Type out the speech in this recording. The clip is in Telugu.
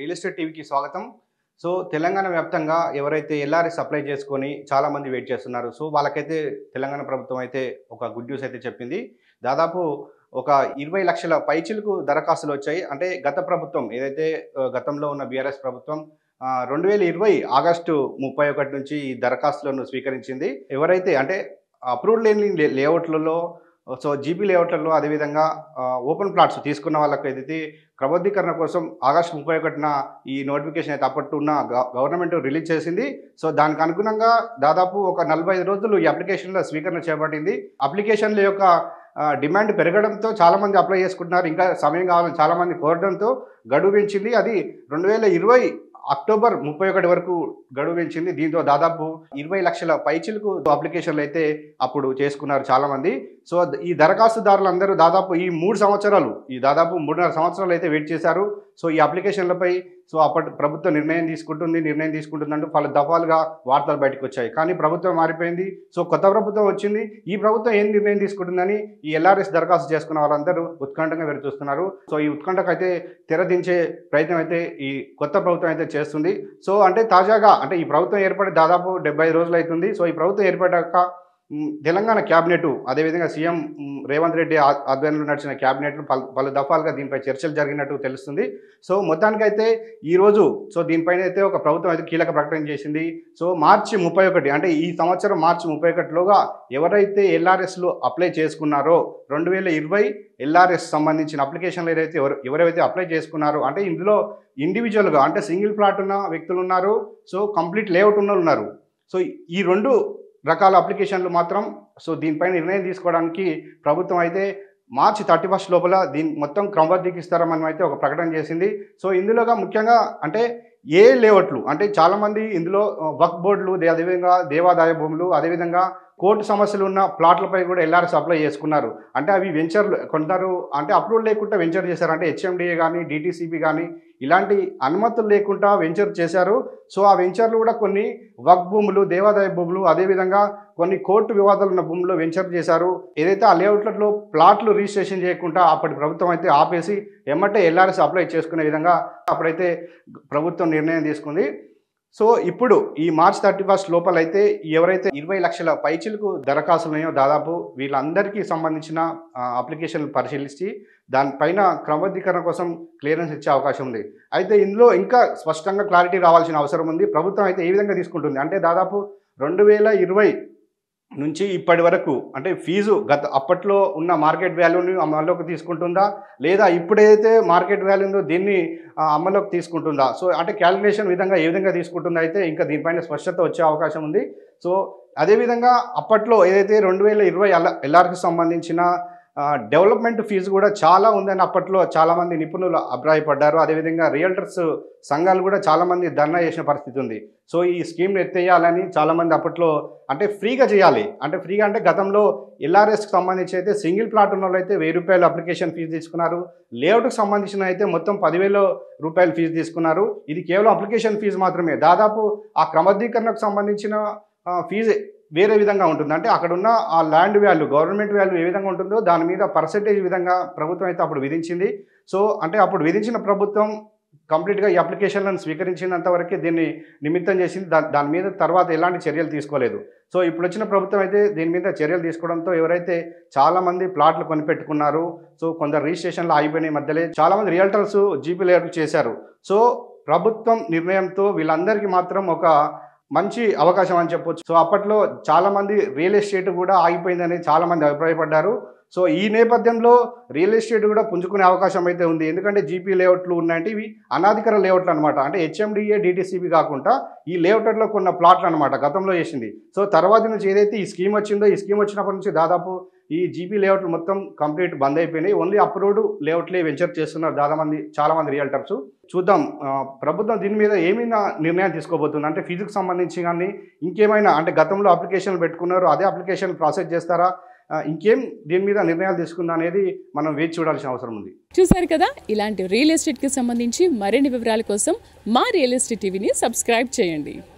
రియల్ ఎస్టేట్ టీవీకి స్వాగతం సో తెలంగాణ వ్యాప్తంగా ఎవరైతే ఎల్ఆర్ఎస్ అప్లై చేసుకొని చాలా మంది వెయిట్ చేస్తున్నారు సో వాళ్ళకైతే తెలంగాణ ప్రభుత్వం అయితే ఒక గుడ్ న్యూస్ అయితే చెప్పింది దాదాపు ఒక ఇరవై లక్షల పైచిలకు దరఖాస్తులు వచ్చాయి అంటే గత ప్రభుత్వం ఏదైతే ఆ, గతంలో ఉన్న బీఆర్ఎస్ ప్రభుత్వం రెండు వేల ఇరవై ఆగస్టు ముప్పై ఒకటి నుంచి ఈ దరఖాస్తులను స్వీకరించింది ఎవరైతే అంటే అప్రూవ్డ్ లేని లే- లేఅవుట్లలో సో జీపీ లేఅవుట్లలో అదేవిధంగా ఆ, ఓపెన్ ప్లాట్స్ తీసుకున్న వాళ్ళకి ఏదైతే క్రమబద్ధీకరణ కోసం ఆగస్టు ముప్పై ఒకటిన ఈ నోటిఫికేషన్ అయితే అప్పట్టున్న గ- గవర్నమెంట్ రిలీజ్ చేసింది సో దానికి అనుగుణంగా దాదాపు ఒక నలభై ఐదు రోజులు ఈ అప్లికేషన్ల స్వీకరణ చేపట్టింది అప్లికేషన్ల యొక్క ఆ, డిమాండ్ పెరగడంతో చాలా మంది అప్లై చేసుకుంటున్నారు ఇంకా సమయం కావాలని చాలా మంది కోరడంతో గడువు పెంచింది అది రెండు వేల ఇరవై అక్టోబర్ ముప్పై ఒకటి వరకు గడువు పెంచింది దీంతో దాదాపు ఇరవై లక్షల పైచిలకు అప్లికేషన్లు అయితే అప్పుడు చేసుకున్నారు చాలా మంది సో ద- ఈ దరఖాస్తుదారులందరూ దాదాపు ఈ మూడు సంవత్సరాలు ఈ దాదాపు మూడున్నర సంవత్సరాలు అయితే వెయిట్ చేశారు సో ఈ అప్లికేషన్లపై సో అప్పటి ప్రభుత్వం నిర్ణయం తీసుకుంటుంది నిర్ణయం తీసుకుంటుందంటూ పలు దఫాలుగా వార్తలు బయటకు వచ్చాయి కానీ ప్రభుత్వం మారిపోయింది సో కొత్త ప్రభుత్వం వచ్చింది ఈ ప్రభుత్వం ఏం నిర్ణయం తీసుకుంటుందని ఈ ఎల్ఆర్ఎస్ దరఖాస్తు చేసుకున్న వాళ్ళందరూ ఉత్కంఠంగా ఎదురు చూస్తున్నారు సో ఈ ఉత్కంఠకు అయితే తెరదించే ప్రయత్నం అయితే ఈ కొత్త ప్రభుత్వం అయితే చేస్తుంది సో అంటే తాజాగా అంటే ఈ ప్రభుత్వం ఏర్పడి దాదాపు డెబ్బై రోజులు అవుతుంది సో ఈ ప్రభుత్వం ఏర్పడ్డాక మ్, తెలంగాణ క్యాబినెట్ అదేవిధంగా సీఎం మ్, రేవంత్ రెడ్డి ఆ- ఆధ్వర్యంలో నడిచిన క్యాబినెట్ పలు పలు దఫాలుగా దీనిపై చర్చలు జరిగినట్టు తెలుస్తుంది సో మొత్తానికైతే ఈరోజు సో దీనిపైన అయితే ఒక ప్రభుత్వం అయితే కీలక ప్రకటన చేసింది సో మార్చి ముప్పై ఒకటి అంటే ఈ సంవత్సరం మార్చి ముప్పై ఒకటిలోగా ఎవరైతే ఎల్ఆర్ఎస్లు అప్లై చేసుకున్నారో రెండు వేల ఇరవై ఎల్ఆర్ఎస్ సంబంధించిన అప్లికేషన్లు ఏదైతే ఎవరు ఎవరైతే అప్లై చేసుకున్నారో అంటే ఇందులో ఇండివిజువల్గా అంటే సింగిల్ ప్లాట్ ఉన్న వ్యక్తులు ఉన్నారు సో కంప్లీట్ లేఅవుట్ ఉన్న వాళ్ళు ఉన్నారు సో ఈ రెండు రకాల అప్లికేషన్లు మాత్రం సో దీనిపైన నిర్ణయం తీసుకోవడానికి ప్రభుత్వం అయితే మార్చి థర్టీ ఫస్ట్ లోపల దీన్ని మొత్తం క్రమబద్ధీకరిస్తారని అయితే ఒక ప్రకటన చేసింది సో ఇందులోగా ముఖ్యంగా అంటే ఏ లేఅవుట్లు అంటే చాలామంది ఇందులో వక్ బోర్డులు దే- అదేవిధంగా దేవాదాయ భూములు అదేవిధంగా కోర్టు సమస్యలు ఉన్న ప్లాట్లపై కూడా ఎల్ఆర్ఎస్ అప్లై చేసుకున్నారు అంటే అవి వెంచర్లు కొందరు అంటే అప్రూవల్ లేకుండా వెంచర్ చేశారు అంటే హెచ్ఎండిఏ కానీ డిటీసీపీ కానీ ఇలాంటి అనుమతులు లేకుండా వెంచర్ చేశారు సో ఆ వెంచర్లు కూడా కొన్ని వక్ భూములు దేవాదాయ భూములు అదేవిధంగా కొన్ని కోర్టు వివాదాలు ఉన్న భూములు వెంచర్ చేశారు ఏదైతే ఆ లేఅవుట్లలో ప్లాట్లు రిజిస్ట్రేషన్ చేయకుండా అప్పటి ప్రభుత్వం అయితే ఆపేసి ఎమ్మటే ఎల్ఆర్ఎస్ అప్లై చేసుకునే విధంగా అప్పుడైతే ప్రభుత్వం నిర్ణయం తీసుకుంది సో ఇప్పుడు ఈ మార్చ్ థర్టీ ఫస్ట్ లోపల అయితే ఎవరైతే ఇరవై లక్షల పైచిలకు దరఖాస్తులు ఉన్నాయో దాదాపు వీళ్ళందరికీ సంబంధించిన ఆ, అప్లికేషన్లు పరిశీలించి దానిపైన క్రమబద్ధీకరణ కోసం క్లియరెన్స్ ఇచ్చే అవకాశం ఉంది అయితే ఇందులో ఇంకా స్పష్టంగా క్లారిటీ రావాల్సిన అవసరం ఉంది ప్రభుత్వం అయితే ఏ విధంగా తీసుకుంటుంది అంటే దాదాపు రెండు వేల ఇరవై నుంచి ఇప్పటి వరకు అంటే ఫీజు గత అప్పట్లో ఉన్న మార్కెట్ వాల్యూని అమల్లోకి తీసుకుంటుందా లేదా ఇప్పుడైతే మార్కెట్ వాల్యూ ఉందో దీన్ని ఆ, అమల్లోకి తీసుకుంటుందా సో అంటే క్యాలిక్యులేషన్ విధంగా ఏ విధంగా తీసుకుంటుందా అయితే ఇంకా దీనిపైన స్పష్టత వచ్చే అవకాశం ఉంది సో అదేవిధంగా అప్పట్లో ఏదైతే రెండు వేల ఇరవై ఎల్ ఎల్ఆర్కి సంబంధించిన ఆ, డెవలప్మెంట్ ఫీజు కూడా చాలా ఉందని అప్పట్లో చాలామంది నిపుణులు అభిప్రాయపడ్డారు అదేవిధంగా రియల్టర్స్ సంఘాలు కూడా చాలామంది ధర్నా చేసిన పరిస్థితి ఉంది సో ఈ స్కీమ్ని ఎత్తేయాలని చాలామంది అప్పట్లో అంటే ఫ్రీగా చేయాలి అంటే ఫ్రీగా అంటే గతంలో ఎల్ఆర్ఎస్కి సంబంధించి అయితే సింగిల్ ప్లాట్ ఉన్న వాళ్ళు అయితే వెయ్యి రూపాయలు అప్లికేషన్ ఫీజు తీసుకున్నారు లేఅవుట్కి సంబంధించిన అయితే మొత్తం పదివేల రూపాయలు ఫీజు తీసుకున్నారు ఇది కేవలం అప్లికేషన్ ఫీజు మాత్రమే దాదాపు ఆ క్రమబద్ధీకరణకు సంబంధించిన ఆ, ఫీజు వేరే విధంగా ఉంటుంది అంటే అక్కడ ఉన్న ఆ ల్యాండ్ వాల్యూ గవర్నమెంట్ వాల్యూ ఏ విధంగా ఉంటుందో దాని మీద పర్సంటేజ్ విధంగా ప్రభుత్వం అయితే అప్పుడు విధించింది సో అంటే అప్పుడు విధించిన ప్రభుత్వం కంప్లీట్గా ఈ అప్లికేషన్లను స్వీకరించినంత వరకే దీన్ని నిమిత్తం చేసింది దా దాని మీద తర్వాత ఎలాంటి చర్యలు తీసుకోలేదు సో ఇప్పుడు వచ్చిన ప్రభుత్వం అయితే దీని మీద చర్యలు తీసుకోవడంతో ఎవరైతే చాలామంది ప్లాట్లు కొనిపెట్టుకున్నారు సో కొందరు రిజిస్ట్రేషన్లు ఆగిపోయిన మధ్యలో చాలామంది రియల్టర్స్ జీపీ లేఅవుట్ చేశారు సో ప్రభుత్వం నిర్ణయంతో వీళ్ళందరికీ మాత్రం ఒక మంచి అవకాశం అని చెప్పొచ్చు సో అప్పట్లో చాలామంది రియల్ ఎస్టేట్ కూడా ఆగిపోయిందని చాలామంది అభిప్రాయపడ్డారు సో ఈ నేపథ్యంలో రియల్ ఎస్టేట్ కూడా పుంజుకునే అవకాశం అయితే ఉంది ఎందుకంటే జీపీ లేఅవుట్లు ఉన్నాయంటే ఇవి అనాధికార లేఅవుట్లు అనమాట అంటే హెచ్ఎండిఏ డిటీసీబీ కాకుండా ఈ లేఅవుట్లో కొన్న ప్లాట్లు అనమాట గతంలో చేసింది సో తర్వాత నుంచి ఏదైతే ఈ స్కీమ్ వచ్చిందో ఈ స్కీమ్ వచ్చినప్పటి నుంచి దాదాపు ఈ జీపీ లేఅవుట్లు మొత్తం కంప్లీట్ బంద్ అయిపోయినాయి ఓన్లీ అప్రూవ్డ్ లేఅవుట్లే వెంచర్ చేస్తున్నారు చాలా మంది చాలా మంది రియల్టర్స్ చూద్దాం ఆ, ప్రభుత్వం దీని మీద ఏమైనా నిర్ణయం తీసుకోబోతుంది అంటే ఫీజుకి సంబంధించి కానీ ఇంకేమైనా అంటే గతంలో అప్లికేషన్లు పెట్టుకున్నారు అదే అప్లికేషన్ ప్రాసెస్ చేస్తారా ఆ, ఇంకేం దీని మీద నిర్ణయాలు తీసుకుందా అనేది మనం వేచి చూడాల్సిన అవసరం ఉంది చూశారు కదా ఇలాంటి రియల్ ఎస్టేట్కి సంబంధించి మరిన్ని వివరాల కోసం మా రియల్ ఎస్టేట్ టీవీని సబ్స్క్రైబ్ చేయండి